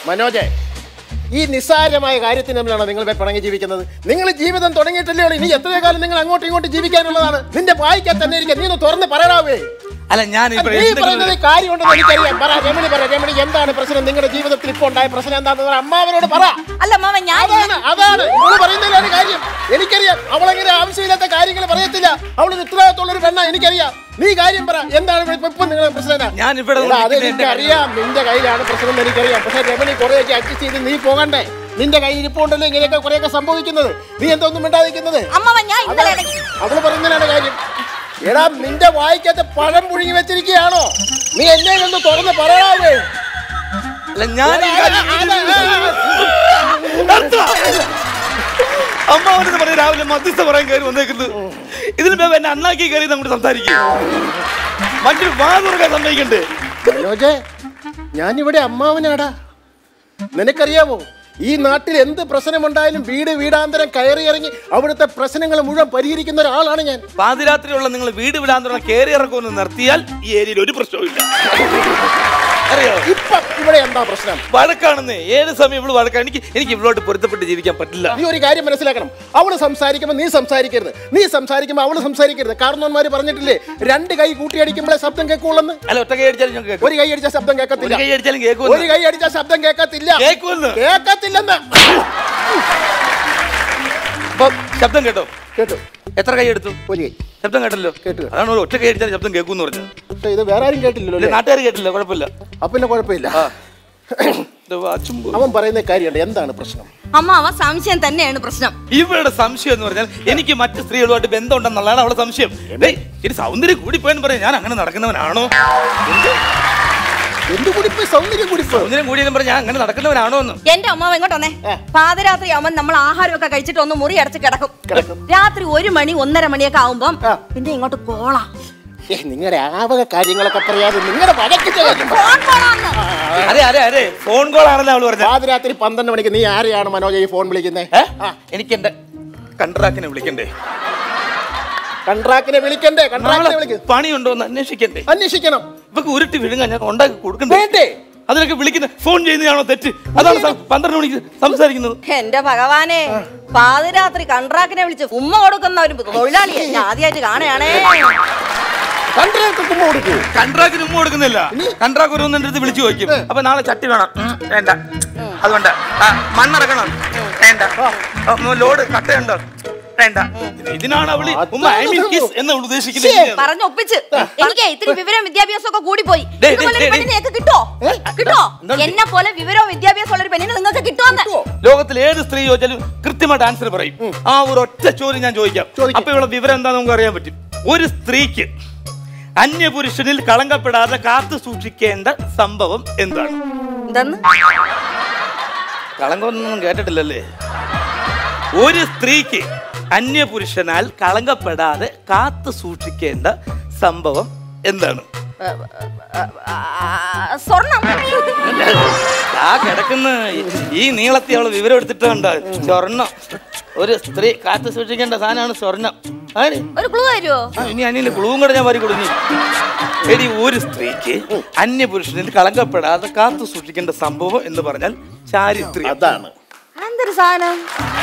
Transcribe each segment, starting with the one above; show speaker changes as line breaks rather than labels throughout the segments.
മനോജെ ഈ നിസ്സാരമായ കാര്യത്തിന് തമ്മിലാണോ നിങ്ങൾ ഇപ്പൊ പിണങ്ങി ജീവിക്കുന്നത് നിങ്ങൾ ജീവിതം തുടങ്ങിയിട്ടല്ലേ ഉള്ളൂ ഇനി എത്രയോ കാലം നിങ്ങൾ അങ്ങോട്ടും ഇങ്ങോട്ടും ജീവിക്കാനുള്ളതാണ് നിന്റെ വായിക്കാൻ തന്നെ ഇരിക്കുക നീ ഒന്ന് തുറന്ന് പറയണാവേ
അല്ല ഞാൻ ഇവിടെ
നീ
എന്തെങ്കിലും
പറയുന്നത് കാര്യമുണ്ടെന്ന് എനിക്കറിയാം പറ രമണി പറ രമണി എന്താണ് പ്രശ്നം നിങ്ങളുടെ ജീവിതത്തിൽ ഇപ്പോൾ ഉണ്ടായ പ്രശ്നം എന്താണെന്ന് പറ അമ്മാവനോട് പറ
അല്ല അമ്മാവൻ ഞാൻ
അതാണ് അതാണ് ഇവള് പറയുന്നതിലാണ് കാര്യം എനിക്കറിയാം അവളെങ്ങനെ ആവശ്യമില്ലാത്ത കാര്യങ്ങൾ പറയത്തില്ല അവളൊരു ഉത്തരവാദിത്തമുള്ള ഒരു പെണ്ണ എനിക്കറിയാം നീ കാര്യം പറ എന്താണ് ഇപ്പൊ ഇപ്പൊ നിങ്ങളുടെ പ്രശ്നം എന്നാ?
ഞാൻ ഇവിടെ
എടാ, അത്
നിൽക്കുന്ന എന്റെ
എനിക്കറിയാം നിന്റെ കയ്യിലാണ് പ്രശ്നം എന്ന് എനിക്കറിയാം പക്ഷെ രമണി കുറെയൊക്കെ അഡ്ജസ്റ്റ് ചെയ്ത് നീ പോകണ്ടേ നിന്റെ കയ്യിൽ ഇരിപ്പുണ്ടല്ലോ ഇങ്ങനെയൊക്കെ കുറെയൊക്കെ സംഭവിക്കുന്നത് നീ എന്തൊന്നും മിണ്ടാതിരിക്കുന്നത്
അമ്മാവൻ ഞാൻ ഇന്നലെ
അതാണ്. അവള് പറയുന്നതിനാണ് കാര്യം എടാ നിന്റെ വായിക്കകത്ത് പഴം പുഴുങ്ങി വെച്ചിരിക്കുകയാണോ നീ എന്നെ ഒന്ന് തുറന്ന് പറയാവേ
അല്ല ഞാൻ ഈ കാര്യം- അമ്മാവനെന്ന് പറഞ്ഞ രാവിലെ മധ്യസ്ഥ പറയാൻ കയറി വന്നേക്കുന്നത് ഇതിന് മുമ്പ് എന്നെ അണ്ണാക്കി കയറി അങ്ങോട്ട് സംസാരിക്കും മറ്റൊരു വാ തുറക്കാൻ സമ്മതിക്കണ്ടേ
മനോജെ ഞാനിവിടെ അമ്മാവനാടാ നിനക്കറിയാമോ ഈ നാട്ടിൽ എന്ത് പ്രശ്നമുണ്ടായാലും വീട് വീടാന്തരം കയറി ഇറങ്ങി അവിടുത്തെ പ്രശ്നങ്ങൾ മുഴുവൻ പരിഹരിക്കുന്ന ഒരാളാണ് ഞാൻ
പാതിരാത്രിയുള്ള നിങ്ങൾ വീട് വിടാൻ തുടങ്ങി കയറി ഇറക്കുമെന്ന് നിർത്തിയാൽ ഈ ഏരിയയിൽ ഒരു പ്രശ്നവുമില്ല അറിയോ
ഇപ്പം ഇവിടെ എന്താ പ്രശ്നം
വഴക്കാണെന്നേ ഏത് സമയം ഇവള് വഴക്കാണ് എനിക്ക് എനിക്ക് ഇവളോട്ട് പൊരുത്തപ്പെട്ട് ജീവിക്കാൻ പറ്റില്ല
നീ ഒരു കാര്യം മനസ്സിലാക്കണം അവള് സംസാരിക്കുമ്പോൾ നീ സംസാരിക്കരുത് നീ സംസാരിക്കുമ്പോൾ അവള് സംസാരിക്കരുത് കാരണവന്മാര് പറഞ്ഞിട്ടില്ലേ രണ്ട് കൈ കൂട്ടിയടിക്കുമ്പോഴേ ശബ്ദം കേൾക്കുള്ളെന്ന്
അല്ല ഒറ്റ കൈ അടിച്ചാലും ഞാൻ കേൾക്കും
ഒരു കൈ അടിച്ചാൽ ശബ്ദം
ഒരു
കേൾക്കത്തില്ല
കൈ അടിച്ചാലും
ഒരു
കേൾക്കും
കൈ അടിച്ചാൽ ശബ്ദം കേൾക്കത്തില്ല
കേൾക്കുമെന്ന്
കേൾക്കത്തില്ലെന്ന്
അപ്പൊ ശബ്ദം കേട്ടോ
കേട്ടു
എത്ര കൈ എടുത്തു
ഒരു കൈ
ശബ്ദം കേട്ടല്ലോ
കേട്ടു.
അതാണ് ഒരു ഒറ്റ കൈ അടിച്ചാൽ ശബ്ദം കേൾക്കും പറഞ്ഞത്
പക്ഷെ ഇത് വേറെ ആരും കേട്ടില്ലല്ലോ അല്ലേ?
നാട്ടുകാർ കേട്ടില്ല കുഴപ്പമില്ല
അപ്പൊ പിന്നെ കുഴപ്പമില്ല
ഇത് വാച്ചും പോയി.
അവൻ പറയുന്ന കാര്യമുണ്ട് എന്താണ് പ്രശ്നം
അമ്മാവൻ സംശയം തന്നെയാണ് പ്രശ്നം
ഇവളുടെ സംശയം എന്ന് പറഞ്ഞാൽ എനിക്ക് മറ്റു സ്ത്രീകളുമായിട്ട് ബന്ധമുണ്ടെന്നുള്ളതാണ് അവളുടെ സംശയം ഡേയ്, ഇത് സൗന്ദര്യം കൂടിപ്പോയെന്ന് പറയാം ഞാൻ അങ്ങനെ നടക്കുന്നവനാണോ
എന്ത് കുടിപ്പ് സൗന്ദര്യം കുടിപ്പ്
സൗന്ദര്യം കൂടിയെന്ന് പറഞ്ഞാൽ ഞാൻ അങ്ങനെ നടക്കുന്നവനാണോ എന്ന്
എന്റെ അമ്മാവൻ ഇങ്ങോട്ട് വന്നേ പാതിരാത്രി ആവുമ്പം നമ്മൾ ആഹാരമൊക്കെ കഴിച്ചിട്ട് ഒന്ന് മുറി അടച്ച് കിടക്കും
കിടക്കും.
രാത്രി ഒരു മണി ഒന്നര മണിയൊക്കെ ആവുമ്പം
ആ.
പിന്നെ ഇങ്ങോട്ട് കോളാ
ഏ നിങ്ങളുടെ ആവക കാര്യങ്ങളൊക്കെ പറയാതെ നിങ്ങളുടെ വഴക്കിന്റെ കാര്യം പറ.
ഫോൺ കോളാന്ന്
അതെ അതെ അതെ ഫോൺ കോൾ ആണല്ലോ അവള് പറഞ്ഞത്
പാതിരാത്രി പന്ത്രണ്ട് മണിക്ക് നീ ആരെയാണ് മനോജ ഈ ഫോൺ വിളിക്കുന്നത്
ഏ? എനിക്ക് എന്റെ കൺട്രാക്കിനെ വിളിക്കണ്ടേ
കൺട്രാക്ടിനെ വിളിക്കണ്ടേ കൺട്രാക്ടിനെ
നാളെ
വിളിക്ക്
പണിയുണ്ടോ എന്ന് അന്വേഷിക്കണ്ടേ
അന്വേഷിക്കണം
ഇവക്ക് ഉരുട്ടി വിഴുങ്ങാൻ ഞാൻ ഉണ്ടാക്കി കൊടുക്കണ്ടേ
വേണ്ടേ
അതിനൊക്കെ വിളിക്കുന്ന ഫോൺ ചെയ്യുന്നതാണോ തെറ്റ് അതാണ് സം- പന്ത്രണ്ട് മണിക്ക് സംസാരിക്കുന്നത്
എന്റെ ഭഗവാനെ പാതിരാത്രി കൺട്രാക്കിനെ വിളിച്ച് ഉമ്മ കൊടുക്കുന്ന ഒരു തൊഴിലാളിയെ ഞാൻ ആദ്യമായിട്ട് കാണുകയാണേ
കൺട്രാക്ട് കുമ്പ കൊടുക്കൂ
കൺട്രാക്ടിന് ഉമ്മ കൊടുക്കുന്നില്ല കൺട്രാക്ട് ഒരു ഒന്നെ അടുത്ത് വിളിച്ചു ചോദിക്കും അപ്പൊ നാളെ ചട്ടി വേണം ഉം, വേണ്ട അതുകൊണ്ട് ആ, മണ്ണിറക്കണം വേണ്ട ആ, ലോഡ് കട്ടയുണ്ടോ വേണ്ട ഇതിനാണ് അവള് ഉമ്മ ഐ മീൻ കിസ് എന്ന് അവൾ ഉദ്ദേശിക്കുന്നത്
പറഞ്ഞു ഒപ്പിച്ച് എനിക്ക് ഇത്തിരി വിവരവും വിദ്യാഭ്യാസം ഒക്കെ കൂടി പോയി
ഡേ,
ഇതുപോലെ
ഡേ,
ഒരു
ഡേ,
പെണ്ണിനെയൊക്കെ കിട്ടോ കിട്ടോ
എന്താണ്?
എന്നെ പോലെ വിവരവും വിദ്യാഭ്യാസം ഉള്ള ഒരു പെണ്ണിനെ നിങ്ങൾക്ക് കിട്ടുമെന്ന്
ലോകത്തിൽ ഏത് സ്ത്രീ ചോദിച്ചാലും കൃത്യമായിട്ട് ആൻസർ പറയും ആ ഒരു ഒറ്റ ചോദ്യം ഞാൻ ചോദിക്കാം
ചോദിക്ക്.
അപ്പൊ ഇവിടെ വിവരം എന്താണെന്ന് നമുക്ക് അറിയാൻ പറ്റും ഒരു സ്ത്രീക്ക് അന്യപുരുഷനിൽ കളങ്കപ്പെടാതെ കാത്തു സൂക്ഷിക്കേണ്ട സംഭവം എന്താണ്
എന്തെന്ന്
കളങ്കമൊന്നും കേട്ടിട്ടില്ലല്ലേ ഒരു സ്ത്രീക്ക് അന്യപുരുഷനാൽ കളങ്കപ്പെടാതെ കാത്തു സൂക്ഷിക്കേണ്ട സംഭവം എന്താണ്
ആ, സ്വർണം
ആ കിടക്കുന്ന ഈ- ഈ നീളത്തിൽ അവള് വിവരം എടുത്തിട്ടുണ്ട് സ്വർണം ഒരു സ്ത്രീ കാത്തു സൂക്ഷിക്കേണ്ട സാധനമാണ് സ്വർണം ആണ്
ഒരു ക്ലൂ തരുമോ
ആ, ഇനി അന്യന് ക്ലൂവും കൂടെ ഞാൻ വരി കൊടുങ്ങി എടി ഒരു സ്ത്രീക്ക് അന്യപുരുഷനിൽ കളങ്കപ്പെടാതെ കാത്തു സൂക്ഷിക്കേണ്ട സംഭവം എന്ന് പറഞ്ഞാൽ ചാരിത്രം
അതാണ്
എന്തൊരു സാധനം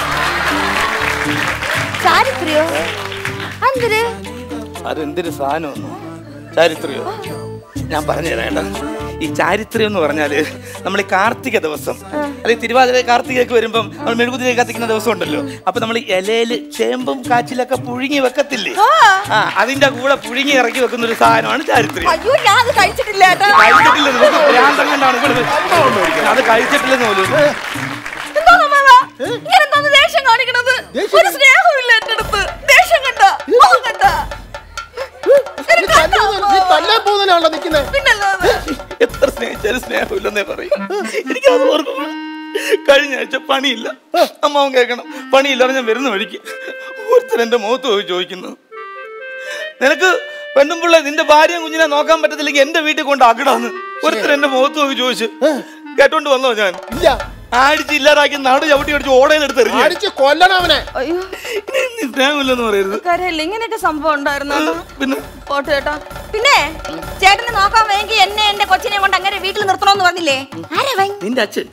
ചാരിത്രിയോ എന്തൊരു
അതെന്തൊരു സാധനമൊന്നു ചാരിത്ര്യോ ഞാൻ പറഞ്ഞുതരാം കേട്ടോ ഈ ചാരിത്രം എന്ന് പറഞ്ഞാല് നമ്മൾ ഈ കാർത്തിക ദിവസം അല്ലെങ്കിൽ തിരുവാതിര കാർത്തികയൊക്കെ വരുമ്പം നമ്മൾ മെഴുകുതിരി കത്തിക്കുന്ന ദിവസം ഉണ്ടല്ലോ അപ്പൊ നമ്മൾ ഇലയില് ചേമ്പും കാച്ചിലൊക്കെ പുഴുങ്ങി വെക്കത്തില്ലേ ആ അതിന്റെ കൂടെ പുഴുങ്ങി ഇറക്കി വെക്കുന്ന ഒരു സാധനമാണ് ചാരിത്രം
അയ്യോ ഞാൻ അത് കഴിച്ചിട്ടില്ല കേട്ടോ
കഴിച്ചിട്ടില്ലെന്ന് നിങ്ങൾക്ക് ഭ്രാന്തം കണ്ടാണ് ഇവിടെ അത് കഴിച്ചിട്ടില്ലെന്ന് പോലും
എന്തോ നമ്മ ഇങ്ങനെ എന്തോന്ന് ദേഷ്യം കാണിക്കണത്
ദേഷ്യം?
ഒരു സ്നേഹമില്ല എന്റെ അടുത്ത് ദേഷ്യം കണ്ട മോഹം കണ്ട
നീ തല്ലാൻ- നീ തല്ലാൻ പോകുന്നതിനാണല്ലോ നിൽക്കുന്നത്
പിന്നല്ലാതെ
എത്ര സ്നേഹിച്ചാലും സ്നേഹമില്ലെന്നേ പറയും എനിക്ക് അത് ഓർക്കുമ്പോൾ കഴിഞ്ഞ ആഴ്ച പണിയില്ല അമ്മാവൻ കേൾക്കണം പണിയില്ല ഞാൻ വരുന്ന വഴിക്ക് ഒരുത്തൻ എന്റെ മുഖത്ത് പോയി ചോദിക്കുന്നു നിനക്ക് പെണ്ണുമ്പിള്ള നിന്റെ ഭാര്യയും കുഞ്ഞിനെ നോക്കാൻ പറ്റത്തില്ലെങ്കിൽ എന്റെ വീട്ടിൽ കൊണ്ട് ആക്കിടാന്ന് ഒരുത്തൻ എന്റെ മുഖത്ത് പോയി ചോദിച്ചു കേട്ടോണ്ട് വന്നോ ഞാൻ
ഇല്ല
ആടിച്ച് ഇല്ലാതാക്കി നാട് ചവിട്ടി അടിച്ച് ഓടയിലെടുത്ത് എറിഞ്ഞു
അടിച്ച് കൊല്ലണം അവനെ
അയ്യോ
നീ സ്നേഹമില്ലെന്ന് പറയരുത്
കരയില്ല ഇങ്ങനെയൊക്കെ സംഭവം ഉണ്ടായിരുന്നു
പിന്നെ
പോട്ടെ ചേട്ടാ പിന്നെ ചേട്ടന് നോക്കാൻ വേണ്ടി എന്നെ എന്റെ കൊച്ചിനെ കൊണ്ട് അങ്ങനെ വീട്ടിൽ നിർത്തണമെന്ന് പറഞ്ഞില്ലേ ആരാ വൈ
നിന്റെ അച്ഛൻ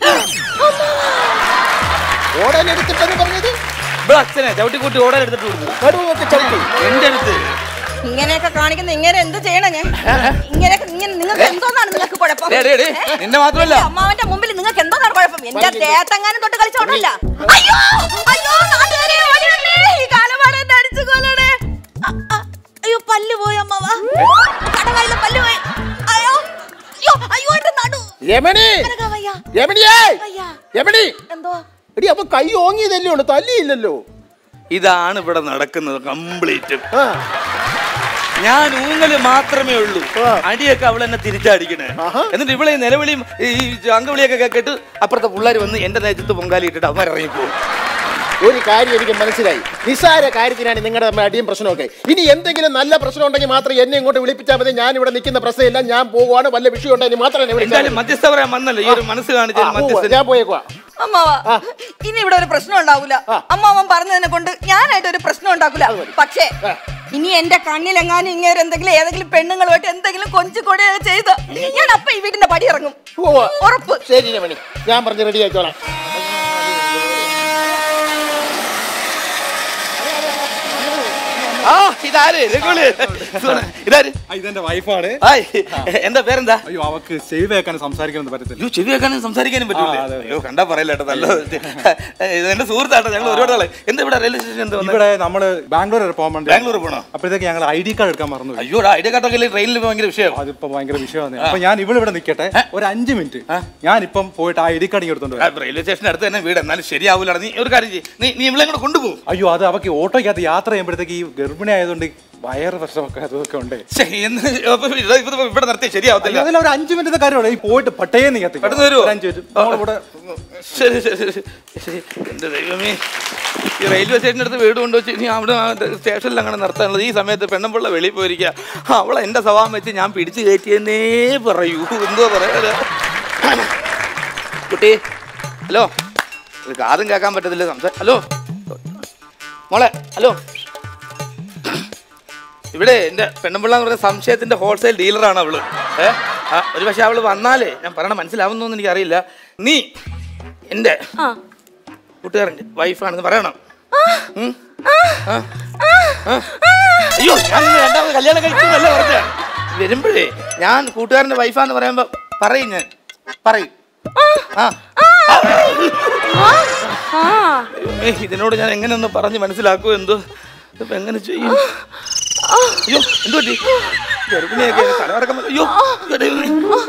ഓടാൻ എടുത്തിട്ടെന്ന് പറഞ്ഞത്
ഇവിടെ അച്ഛനെ ചവിട്ടിക്കൂട്ടി ഓടാൻ എടുത്തിട്ട് കൊടുത്തു
നടുവൊക്കെ ചവിട്ടി
എന്റെ അടുത്ത്
ഇങ്ങനെയൊക്കെ കാണിക്കുന്ന ഇങ്ങനെ എന്ത് ചെയ്യണം ഞാൻ ഇങ്ങനെയൊക്കെ ഇങ്ങനെ നിങ്ങൾക്ക് എന്തോന്നാണ് നിങ്ങൾക്ക് കുഴപ്പം
ഡേ, ഡേ, ഡേ, നിന്നെ മാത്രമല്ല.
എന്റെ അമ്മാവന്റെ മുമ്പിൽ നിങ്ങൾക്ക് എന്തോന്നാണ് കുഴപ്പം എന്റെ ദേഹത്തെങ്ങാനും തൊട്ട് കളിച്ചോണ്ടല്ല അയ്യോ അയ്യോ നാട്ടുകാരെ ഓടി വന്നേ. ഈ കാലമാണ് എന്നെ അടിച്ചു കൊല്ലണേ അ, അ, അയ്യോ പല്ല് പോയി അമ്മാവ കടവായിലെ പല്ല് പോയി അയ്യോ അയ്യോ അയ്യോ എന്റെ നടു
യമണി
അനങ്ങാൻ വയ്യ.
യമണിയേ
വയ്യ.
യമണി
എന്തോ
എടി അപ്പൊ കൈ ഓങ്ങിയതല്ലേ ഉള്ളു തല്ലിയില്ലല്ലോ
ഇതാണ് ഇവിടെ നടക്കുന്നത് കംപ്ലീറ്റ്
ആ
ഞാൻ ഊങ്ങല് മാത്രമേ ഉള്ളൂ
ആ.
അടിയൊക്കെ അവൾ എന്നെ തിരിച്ചടിക്കണേ
ആഹാ.
എന്നിട്ട് ഇവളെ ഈ നിലവിളിയും ഈ അങ്കവിളിയൊക്കെ കേട്ടിട്ട് അപ്പുറത്തെ പിള്ളേർ വന്ന് എന്റെ നേരത്ത് പൊങ്കാലി ഇട്ടിട്ട് അവന്മാർ ഇറങ്ങിപ്പോകും
ഒരു കാര്യം എനിക്ക് മനസ്സിലായി നിസ്സാര കാര്യത്തിനാണ് നിങ്ങളുടെ തമ്മിൽ അടിയും പ്രശ്നമൊക്കെ ഇനി എന്തെങ്കിലും നല്ല പ്രശ്നം ഉണ്ടെങ്കിൽ മാത്രം എന്നെ ഇങ്ങോട്ട് വിളിപ്പിച്ചാൽ മതി ഞാൻ ഇവിടെ നിൽക്കുന്ന പ്രശ്നമില്ല ഞാൻ പോവാണ് വല്ല വിഷയം ഉണ്ടെങ്കിൽ മാത്രം എന്നെ വിളിച്ചാൽ
എന്തായാലും മധ്യസ്ഥ പറയാൻ വന്നല്ലോ ഈ ഒരു മനസ്സ് കാണിച്ച
ആ, ഉവ്വ്,
മധ്യസ്ഥ
ഞാൻ പോയേക്കുവാ
അമ്മാവ ഇനി ഇവിടെ ഒരു പ്രശ്നം ഉണ്ടാവൂല അമ്മാവൻ പറഞ്ഞതിനെ കൊണ്ട് ഞാനായിട്ട് ഒരു പ്രശ്നം ഉണ്ടാക്കൂല പക്ഷേ ഇനി എന്റെ കണ്ണിലെങ്ങാനും ഇങ്ങനെ എന്തെങ്കിലും ഏതെങ്കിലും പെണ്ണുങ്ങളുമായിട്ട് എന്തെങ്കിലും കൊഞ്ചു കൊടയോ ചെയ്ത് ഞാൻ അപ്പൊ ഈ വീടിന്റെ പടി ഇറങ്ങും
ഉവ്വ്.
ഉറപ്പ്
ശരി രമണി ഞാൻ പറഞ്ഞ് റെഡി ആയിക്കോളാം
ആ ഇതാര് രഘുവിള്. ഇതാര്
ആ, ഇതെന്റെ വൈഫാണ്
ഹായ് എന്താ പേരെന്താ
അയ്യോ അവക്ക് ചെവി വെക്കാൻ സംസാരിക്കാനൊന്നും പറ്റത്തില്ല
അയ്യോ ചെവി വെക്കാനും സംസാരിക്കാനും പറ്റൂലേ
ആ, അതെ, അതെ.
അയ്യോ കണ്ടാ പറയല്ല കേട്ടോ നല്ല ഇത് എന്റെ സുഹൃത്താട്ടോ ഞങ്ങൾ ഒരുപാട് ആളെ എന്താ ഇവിടെ റെയിൽവേ സ്റ്റേഷൻ എന്താ വന്നേ?
ഇവിടെ നമ്മള് ബാംഗ്ലൂർ വരെ പോകാൻ വേണ്ടി
ബാംഗ്ലൂർ പോണോ
അപ്പോഴത്തേക്ക് ഞങ്ങൾ ഐ ഡി കാർഡ് എടുക്കാൻ മറന്നു പോയി.
അയ്യോ ഐഡിയ കാർഡൊക്കെ ട്രെയിനിൽ ഭയങ്കര വിഷയം
അതിപ്പോ ഭയങ്കര വിഷയമാണ് അപ്പൊ ഞാൻ ഇവിടെ ഇവിടെ നിൽക്കട്ടെ ഒരു അഞ്ച് മിനിറ്റ് ഞാനിപ്പം പോയിട്ട് ആ ഐ ഡി കാർഡ് ഇങ്ങ് എടുത്തോണ്ട് വരാം.
റെയിൽവേ സ്റ്റേഷൻ അടുത്ത് തന്നെ വീട് എന്നാലും ശരിയാവൂല നീ ഒരു കാര്യം ചെയ്യ് നീ നീ ഇവിടെ കൂടെ കൊണ്ടുപോകും
അയ്യോ അത് അവക്ക് ഓട്ടോയ്ക്കകത്ത് യാത്ര ചെയ്യുമ്പോഴത്തേക്ക് ഈ ഗർഭിണി ആയതുകൊണ്ട് വയറ് പ്രശ്നമൊക്കെ അതൊക്കെ ഉണ്ട്
ഇവിടെ നിർത്തി ശരിയാവത്തില്ല
അതിൽ ഒരു അഞ്ച് മിനിറ്റ് കാര്യമുള്ളൂ ഈ പോയിട്ട് പട്ടയെ നീ കത്തി
പെട്ടെന്ന് വരുവോ?
അഞ്ച് മിനിറ്റ് നമ്മളിവിടെ
ശരി ശരി ശരി ശരി എന്റെ ദൈവമേ ഈ റെയിൽവേ സ്റ്റേഷൻ്റെ അടുത്ത് വീട് കൊണ്ടുവച്ച് ഇനി അവിടെ ആ സ്റ്റേഷനിൽ അങ്ങനെ നിർത്താനുള്ളത് ഈ സമയത്ത് പെണ്ണമ്പിള്ള വെളിയിൽ പോയിരിക്കുക അവളെ എൻ്റെ സ്വഭാവം വെച്ച് ഞാൻ പിടിച്ചു കയറ്റിയെന്നേ പറയൂ എന്തോ പറയാ കുട്ടി ഹലോ ഒരു കാതും കേൾക്കാൻ പറ്റത്തില്ല സംസാരം ഹലോ മോളെ ഹലോ ഇവിടെ എൻ്റെ പെണ്ണമ്പിള്ള എന്ന് പറയുന്ന സംശയത്തിന്റെ ഹോൾസെയിൽ ഡീലറാണ് അവള് ഏ ആ, ഒരു പക്ഷെ അവള് വന്നാലേ ഞാൻ പറയണ മനസ്സിലാവുന്നൊന്നും എനിക്കറിയില്ല നീ എൻ്റെ
ആ
കൂട്ടുകാരൻ്റെ വൈഫാണെന്ന് പറയണം ഉം? ആ? ആ? അയ്യോ ഞാൻ നിന്നെ രണ്ടാമത് കല്യാണം കഴിക്കുന്നല്ല പറഞ്ഞ വരുമ്പോഴേ ഞാൻ കൂട്ടുകാരൻ്റെ വൈഫാന്ന് പറയുമ്പോ പറയും ഞാൻ പറയും ആ
ആ
ഏയ്, ഇതിനോട് ഞാൻ എങ്ങനെ ഒന്ന് പറഞ്ഞ് മനസ്സിലാക്കുമോ എന്തോ ഇപ്പൊ എങ്ങനെ ചെയ്യും അയ്യോ എന്തോ പറ്റി ഗർഭിണിയൊക്കെ തലവറക്കം വന്നു. അയ്യോ അയ്യോ, ദൈവമേ.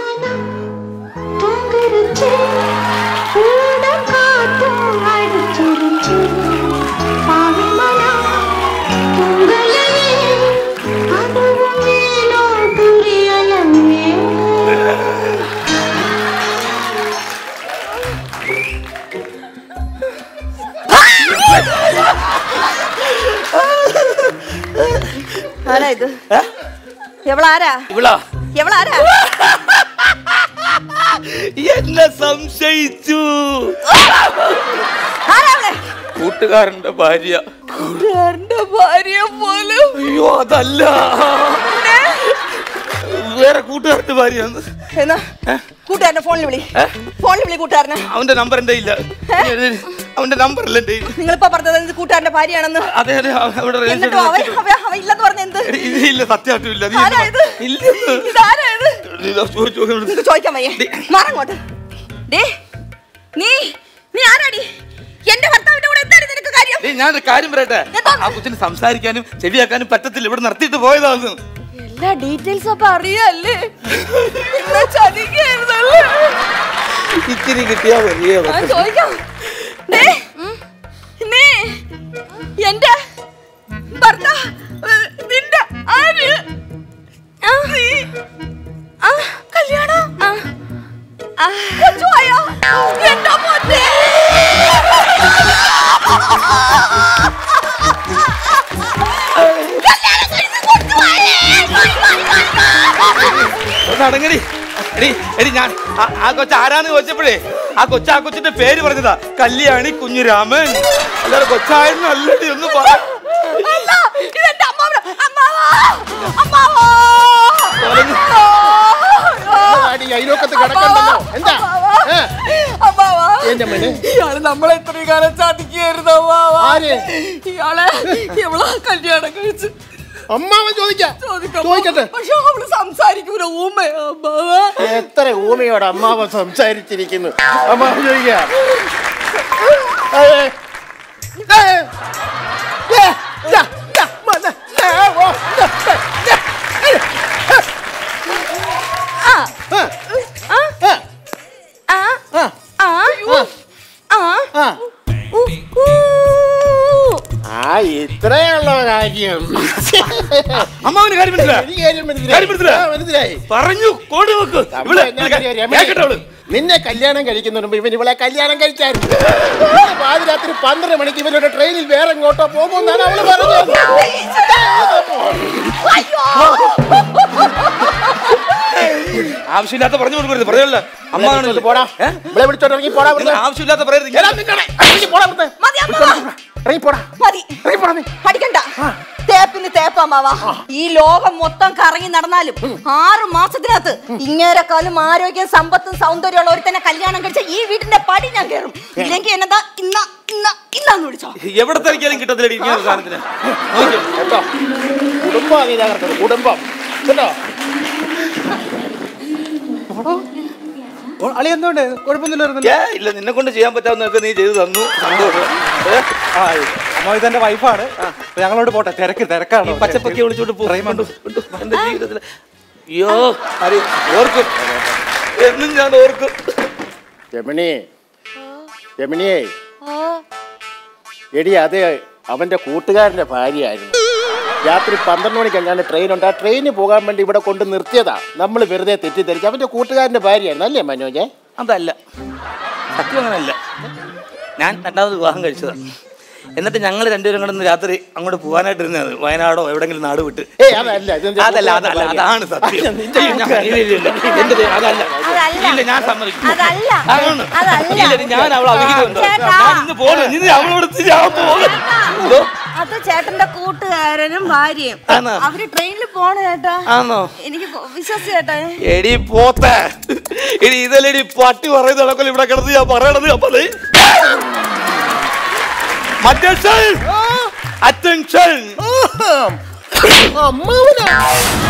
തകർച്ചേ കൂടക്കാറ്റും അടിച്ചിരിച്ചു പാവിമന തുങ്കലേ അതുവും വീണോ തുരിയലങ്ങേ
ആരാ ഇത് എവളാരാ
ഇവളാ
എവളാരാ
എന്നെ സംശയിച്ചു
ആരാ അവളെ
കൂട്ടുകാരന്റെ ഭാര്യ
കൂട്ടുകാരന്റെ ഭാര്യ പോലും
അയ്യോ അതല്ല വേറെ കൂട്ടുകാരന്റെ ഭാര്യ
എന്നാ കൂട്ടുകാരന്റെ ഫോണിൽ വിളി ഫോണിൽ വിളി കൂട്ടുകാരനെ
അവന്റെ നമ്പർ എന്റെ ഇല്ല അവന്റെ നമ്പർ അല്ല എന്റെ കയ്യിൽ.
നിങ്ങളിപ്പോ പറഞ്ഞത് ഇത് കൂട്ടുകാരന്റെ ഭാര്യയാണെന്ന്
അതെ അതെ അവ- അവിടെ റെയിൽവേ
എന്നിട്ടോ അവ
സ്റ്റേഷനിൽ
അവ- അവ ഇല്ലെന്ന് പറഞ്ഞ എന്ത്
എടി, ഇത് ഇല്ല സത്യമായിട്ടും ഇല്ല നീ
ആരാ ഇത്
ഇല്ലെന്ന്.
ഇതാരാ ഇത്
ഇതാ, ചോദിച്ചു, ചോദിച്ചു.
ഇത് ചോദിക്കാൻ വയ്യേ മാറങ്ങോട്ട് ഡേ നീ നീ ആരാടി എന്റെ ഭർത്താവിന്റെ കൂടെ എന്താണ് നിനക്ക് കാര്യം
ഏയ്, ഞാനൊരു കാര്യം പറയട്ടെ
എന്താ?
ആ കൊച്ചിന് സംസാരിക്കാനും ചെവിയാക്കാനും പറ്റത്തില്ല ഇവിടെ നിർത്തിയിട്ട് പോയതാന്ന്
എല്ലാ ഡീറ്റെയിൽസ് അപ്പൊ അറിയാല്ലേ എന്നെ ചതിക്കായിരുന്നല്ലേ
ഇച്ചിരി കിട്ടിയാ വലിയ
ആ, ചോദിക്കാം ദേ, നീ എന്റെ ഭർത്താ നിന്റെ ആര് നീ ആ, കല്യാണം ആ, കൊച്ചുവായോ? എന്റെ മോനെ. കല്യാണം കഴിച്ച് കൊച്ചുവായേ.
ഒന്ന് അടങ്ങടി എടി എടി ഞാൻ ആ- ആ കൊച്ചു ആരാന്ന് ചോദിച്ചപ്പോഴേ ആ കൊച്ചു ആ കൊച്ചിന്റെ പേര് പറഞ്ഞതാ കല്യാണി കുഞ്ഞുരാമൻ അല്ലാതെ കൊച്ചായിരുന്നു അല്ലടി ഒന്ന് പറ
അല്ല, ഇതെന്റെ അമ്മാവനാ. അമ്മാവാ, അമ്മാവാ. ഇയാള് നമ്മളെ ഇത്രയും കാലം ചതിക്കായിരുന്നു അമ്മാവ
ആര്?
ഇയാളെ ഇവളെ കല്യാണം കഴിച്ച്
അമ്മാവൻ ചോദിക്കാം
ചോദിക്കാം.
ചോദിക്കട്ടെ
പക്ഷെ അവള് സംസാരിക്കൂല ഊമ്മ അമ്മാവ
എത്ര ഊമയോട് അമ്മാവൻ സംസാരിച്ചിരിക്കുന്നു അമ്മാവൻ ചോദിക്കാം ഏ, ഏ, ഏ, ദാ, ദാ, മ, ദാ, ദാ, ഓ, ദാ, ദാ, ദാ, ഏ,
ആ
ആ,
ആ
ആ,
ആ
ആ,
ആ ആ
ആ.
ഊ, ഊ.
ആ ഇത്രയുള്ള കാര്യം
അമ്മാവന് കാര്യം മനസ്സിലായി
എനിക്ക് കാര്യം മനസ്സിലായി.
കാര്യം മനസ്സിലായി?
ആ, മനസ്സിലായി
പറഞ്ഞു കോടി വെക്ക്
അവള് എന്നാ കാര്യം അറിയാമോ?
കേക്കട്ടെ അവള്
നിന്നെ കല്യാണം കഴിക്കുന്നതിന് മുമ്പ് ഇവൻ ഇവളെ കല്യാണം കഴിച്ചായിരുന്നു ഇന്ന് പാതിരാത്രി പന്ത്രണ്ട് മണിക്ക് ഇവരുടെ ട്രെയിനിൽ വേറെ എങ്ങോട്ടോ പോകുമെന്നാണ് അവള് പറഞ്ഞത്
ആവശ്യമില്ലാത്ത പറഞ്ഞു കൊടുക്കരുത് പറയല്ല അമ്മാണ്
വിളിച്ചോണ്ട് പോടാ
ഏ?
ഇവിടെ വിളിച്ചോണ്ട് ഇറങ്ങി പോടാ ഇവിടുന്ന്.
ആവശ്യമില്ലാത്ത പറയരുത്
എടാ, നിങ്ങളെ, ഇറങ്ങി പോടാ ഇവിടുന്ന്.
മതി അമ്മാവ
ഇറങ്ങി പോടാ
മതി
ഇറങ്ങി പോടാ നീ.
പഠിക്കണ്ട തേപ്പിന് തേപ്പമ്മാവ ഈ ലോകം മൊത്തം കറങ്ങി നടന്നാലും ആറ് മാസത്തിനകത്ത് ഇങ്ങേരെക്കാളും ആരോഗ്യം സമ്പത്തും സൗന്ദര്യമുള്ള ഒരുത്തനെ കല്യാണം കഴിച്ച ഈ വീടിന്റെ പടി ഞാൻ കയറും ഇല്ലെങ്കിൽ എന്നതാ ഇന്ന ഇന്ന ഇന്നാന്ന് വിളിച്ചോ
എവിടെ തിരക്കിയാലും കിട്ടത്തില്ല ഇങ്ങനെ ഒരു സാധനത്തിന് നോക്കിയോ?
കേട്ടോ കുടുംബം നീ തകർത്തത് കുടുംബം കേട്ടോ
അളി എന്തുകൊണ്ട് കുഴപ്പമൊന്നുമില്ലായിരുന്നല്ലോ
ഏ ഇല്ല നിന്നെ കൊണ്ട് ചെയ്യാൻ പറ്റാവുന്നതൊക്കെ നീ ചെയ്തു തന്നു സന്തോഷം ഏ?
ആ അമ്മ ഇതെന്റെ വൈഫാണ് ഞങ്ങളോട് പോട്ടെ തിരക്ക് തിരക്കാണ്
പച്ചപ്പൊക്കെ വിളിച്ചോണ്ട് പോ.
ട്രെയിൻ വന്നു.
കൊണ്ടു, കൊണ്ടു. എന്റെ ജീവിതത്തിൽ അയ്യോ അരി ഓർക്കും എന്നും ഞാൻ ഓർക്കും
രമണി രമണിയേ എടി അത് അവന്റെ കൂട്ടുകാരന്റെ ഭാര്യയായിരുന്നു രാത്രി പന്ത്രണ്ട് മണിക്ക് എങ്ങാണ്ട് ട്രെയിൻ ഉണ്ട് ആ ട്രെയിനിന് പോകാൻ വേണ്ടി ഇവിടെ കൊണ്ട് നിർത്തിയതാ നമ്മൾ വെറുതെ തെറ്റിദ്ധരിച്ചു അവന്റെ കൂട്ടുകാരന്റെ ഭാര്യയായിരുന്നു അല്ലേ മനോജെ
അതല്ല സത്യം അങ്ങനല്ല ഞാൻ രണ്ടാമത് വിവാഹം കഴിച്ചതാ എന്നിട്ട് ഞങ്ങൾ രണ്ടുപേരും കൂടെ ഇന്ന് രാത്രി അങ്ങോട്ട് പോകാനായിട്ട് ഇരുന്നത് വയനാടോ എവിടെങ്കിലും നാട് വിട്ട്
ഏയ് അതല്ല ഇതെന്താ
അതല്ല അതല്ല അതാണ് സത്യം അയ്യോ, ഞാൻ- ഇല്ല, ഇല്ല, ഇല്ല. എന്റെ ദൈവം, അതല്ല
അതല്ല.
ഇല്ല ഞാൻ സമ്മതിക്കും
അതല്ല.
ആണ്.
അതല്ല.
ഇല്ല, ഞാൻ അവളെ അവിഹിതമുണ്ട്
ചേട്ടാ.
ഞാൻ ഇന്ന് പോകണം ഇന്ന് അവളോട് ഞാൻ പോകും എന്തോ
അത് ചേട്ടന്റെ കൂട്ടുകാരനും ഭാര്യയും
ആണോ?
അവര് ട്രെയിനിൽ പോണ ചേട്ടാ
ആണോ
എനിക്ക് വിശ്വസിച്ചേട്ടാ
എടി പോത്തെ എടി ഇതല്ലടി പട്ടി പറയുന്ന കണക്കല്ല ഇവിടെ കിടന്ന് ഞാൻ പറയണത് അപ്പൊ ദേ. Attention! Attention!
അമ്മാവനാ